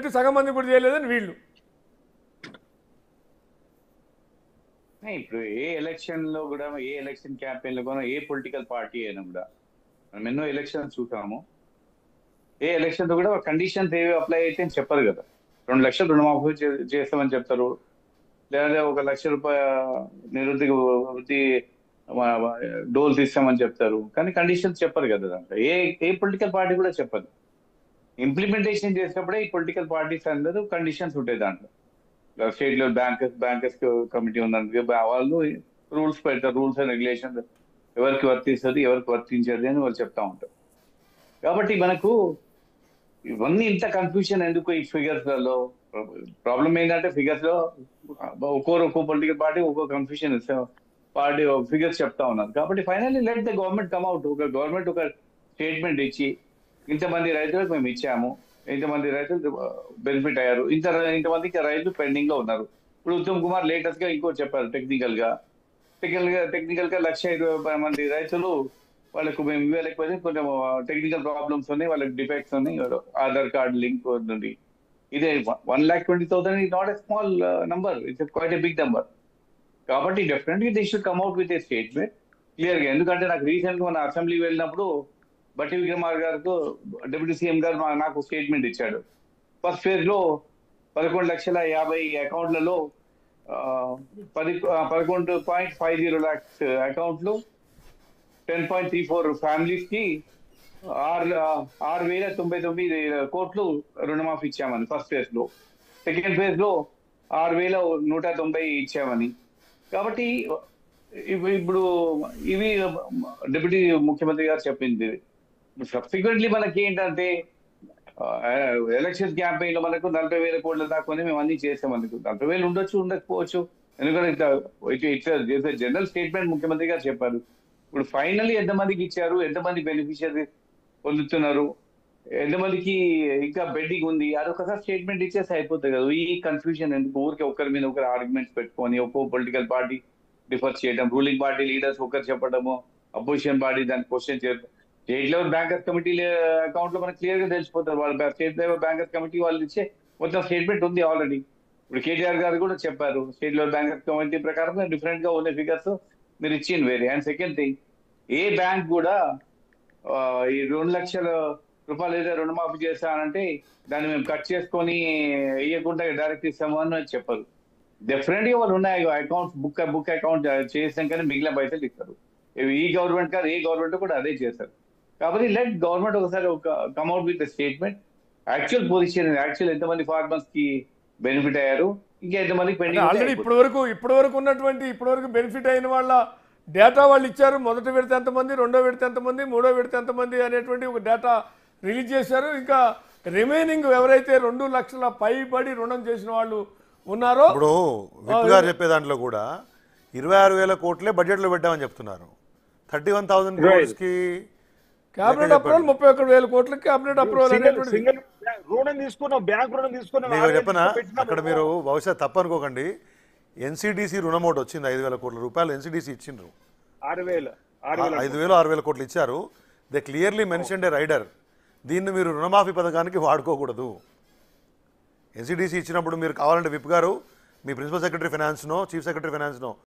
పెట్టి సగం మంది కూడా చేయలేదని వీళ్ళు ఇప్పుడు ఏ ఎలక్షన్ లో కూడా ఏ ఎలక్షన్ క్యాంపెయిన్ లో కూడా ఏ పొలిటికల్ పార్టీ అయినా కూడా మనం ఎన్నో ఎలక్షన్స్ చూసాము ఏ ఎలక్షన్ లో కూడా కండిషన్స్ ఏవి అప్లై అయితే అని చెప్పరు కదా రెండు లక్షలు రుణమాఫీ చే- చేస్తామని చెప్తారు లేదా ఒక లక్ష రూపాయ నిరుద్యోగ వృత్తి డోల్ తీస్తామని చెప్తారు కానీ కండిషన్స్ చెప్పరు కదా దాంట్లో ఏ ఏ పొలిటికల్ పార్టీ కూడా చెప్పదు ఇంప్లిమెంటేషన్ చేసినప్పుడే ఈ పొలిటికల్ పార్టీస్ అందరూ కండిషన్స్ ఉంటాయి దాంట్లో స్టేట్ లో బ్యాంకర్స్ బ్యాంకర్స్ కమిటీ ఉందంటే వాళ్ళు రూల్స్ పెడతారు రూల్స్ అండ్ రెగ్యులేషన్స్ ఎవరికి వర్తిస్తుంది ఎవరికి వర్తించదు అని వాళ్ళు చెప్తా ఉంటారు కాబట్టి మనకు ఇవన్నీ ఇంత కన్ఫ్యూషన్ ఎందుకు ఈ ఫిగర్స్ లలో ప్రాబ్లం ఏంటంటే ఫిగర్స్ లో ఒక్కొరు ఒక్కో పొలిటికల్ పార్టీ ఒక్కో కన్ఫ్యూషన్ పార్టీ ఫిగర్స్ చెప్తా ఉన్నారు కాబట్టి finally let the government come out ఒక గవర్నమెంట్ ఒక స్టేట్మెంట్ ఇచ్చి ఇంతమంది రైతులకు మేము ఇచ్చాము ఇంతమంది రైతులు బెనిఫిట్ అయ్యారు ఇంత ఇంతమందికి రైతులు పెండింగ్ లో ఉన్నారు ఇప్పుడు ఉత్తమ్ కుమార్ లేటెస్ట్ గా ఇంకో చెప్పారు టెక్నికల్ గా టెక్నికల్ గా టెక్నికల్ గా లక్ష ఇరవై మంది రైతులు వాళ్ళకు మేము ఇవ్వలేకపోతే కొంచెం టెక్నికల్ ప్రాబ్లమ్స్ ఉన్నాయి వాళ్ళకి డిఫెక్ట్స్ ఉన్నాయి ఆధార్ కార్డ్ లింక్ ఉంది ఇదే one lakh twenty thousand is not a small number it's quite a big number కాబట్టి definitely they should come out with a statement clear గా ఎందుకంటే నాకు రీసెంట్ గా మన అసెంబ్లీ వెళ్ళినప్పుడు బట్టి విక్రమార్ గారు డిప్యూటీ సీఎం గారు మా- నాకు స్టేట్మెంట్ ఇచ్చాడు ఫస్ట్ ఫేజ్ లో పదకొండు లక్షల యాభై అకౌంట్లలో ఆ, పది ఆ, పదకొండు పాయింట్ ఫైవ్ జీరో లాక్స్ అకౌంట్లు ten point three four families కి ఆరు ఆరు వేల తొంభై తొమ్మిది కోట్లు రుణమాఫీ ఇచ్చామని ఫస్ట్ ఫేజ్ లో సెకండ్ ఫేజ్ లో ఆరు వేల నూట తొంభై ఇచ్చామని కాబట్టి ఇవి- ఇప్పుడు ఇవి డిప్యూటీ ముఖ్యమంత్రి గారు చెప్పింది సబ్సిక్వెంట్లీ మనకి ఏంటంటే ఎలక్షన్ క్యాంపెయిన్ లో మనకు నలభై వేల కోట్ల దాకా మేము అన్ని చేసాం మనకు నలభై వేలు ఉండొచ్చు ఉండకపోవచ్చు ఎందుకంటే ఇట్లా జనరల్ స్టేట్మెంట్ ముఖ్యమంత్రి గారు చెప్పారు ఇప్పుడు ఫైనల్లీ ఎంతమందికి ఇచ్చారు ఎంతమంది బెనిఫిషియరీ పొందుతున్నారు ఎంతమందికి ఇంకా బెడ్డింగ్ ఉంది అదొకసారి స్టేట్మెంట్ ఇచ్చేసి అయిపోతుంది కదా ఈ కన్ఫ్యూజన్ ఎందుకు ఊరికి ఒకరి మీద ఒకరు ఆర్గ్యుమెంట్స్ పెట్టుకొని ఒక్కో పొలిటికల్ పార్టీ డిఫర్ చేయడం రూలింగ్ పార్టీ లీడర్స్ ఒకరు చెప్పడము అపోజిషన్ పార్టీ దాన్ని క్వశ్చన్ చేయడం state level bankers committee account లో మనకు క్లియర్ గా తెలిసిపోతారు వాళ్ళ స్టేట్ లెవెల్ బ్యాంకర్స్ కమిటీ వాళ్ళు ఇచ్చే మొత్తం స్టేట్మెంట్ ఉంది ఆల్రెడీ ఇప్పుడు కేటీఆర్ గారు కూడా చెప్పారు స్టేట్ లెవెల్ బ్యాంకర్స్ కమిటీ ప్రకారం డిఫరెంట్ గా ఉన్న ఫిగర్స్ మీరు ఇచ్చింది వేరే and second thing a bank కూడా ఆ, ఈ రెండు లక్షల రూపాయలు ఏదో రుణమాఫీ చేస్తానంటే దాన్ని మేము కట్ చేసుకొని ఇవ్వకుండా డైరెక్ట్ ఇస్తాము అని చెప్పరు డెఫినెట్ గా వాళ్ళు ఉన్నాయి అకౌంట్ బుక్ బుక్ అకౌంట్ చేసాకనే మిగిలిన పైసలు ఇస్తారు ఇవి ఈ గవర్నమెంట్ కాదు ఏ గవర్నమెంట్ కూడా అదే చేస్తారు కాబట్టి లెట్ గవర్నమెంట్ ఒకసారి ఒక come out with statement actual position actual ఎంతమంది ఫార్మర్స్ కి బెనిఫిట్ అయ్యారు ఇంకా ఎంతమందికి అంటే ఆల్రెడీ పెండింగ్ ఇప్పటి వరకు ఇప్పటి వరకు ఉన్నటువంటి ఇప్పటి వరకు బెనిఫిట్ అయిన వాళ్ళ డేటా వాళ్ళు ఇచ్చారు మొదటి విడత ఎంతమంది రెండో విడత ఎంతమంది మూడో విడత ఎంతమంది అనేటువంటి ఒక డేటా రిలీజ్ చేశారు ఇంకా రిమైనింగ్ ఎవరైతే రెండు లక్షల పైబడి రుణం చేసిన వాళ్ళు ఉన్నారో ఇప్పుడు విప్ గారు చెప్పే దాంట్లో కూడా ఇరవై ఆరు వేల కోట్లే బడ్జెట్లో పెట్టామని చెప్తున్నారు థర్టీ వన్ థౌసండ్ క్రోర్స్కి క్యాబినెట్ అప్రూవల్ ముప్పై ఒక్క వేల కోట్లకి క్యాబినెట్ అప్రూవల్ సింగిల్ అనేటువంటి సింగిల్ రుణం తీసుకున్నాం బ్యాంక్ రుణం తీసుకున్నాం మీకు ఆరు వేలు చెప్పనా పెట్టినాము. అక్కడ మీరు బహుశా తప్పనుకోకండి ఎన్సీడీసీ రుణం ఒకటి వచ్చింది ఐదు వేల కోట్ల రూపాయలు ఎన్సీడీసీ ఇచ్చిండ్రు ఆరు వేలు ఆరు వేలు ఐదు వేలు ఆరు వేల కోట్లు ఇచ్చారు they clearly mentioned a rider దీన్ని మీరు రుణమాఫీ పథకానికి వాడుకోకూడదు ఎన్సీడీసీ ఇచ్చినప్పుడు మీరు కావాలంటే విప్ గారు మీ ప్రిన్సిపల్ సెక్రటరీ ఫైనాన్స్నో చీఫ్ సెక్రటరీ ఫైనాన్స్నో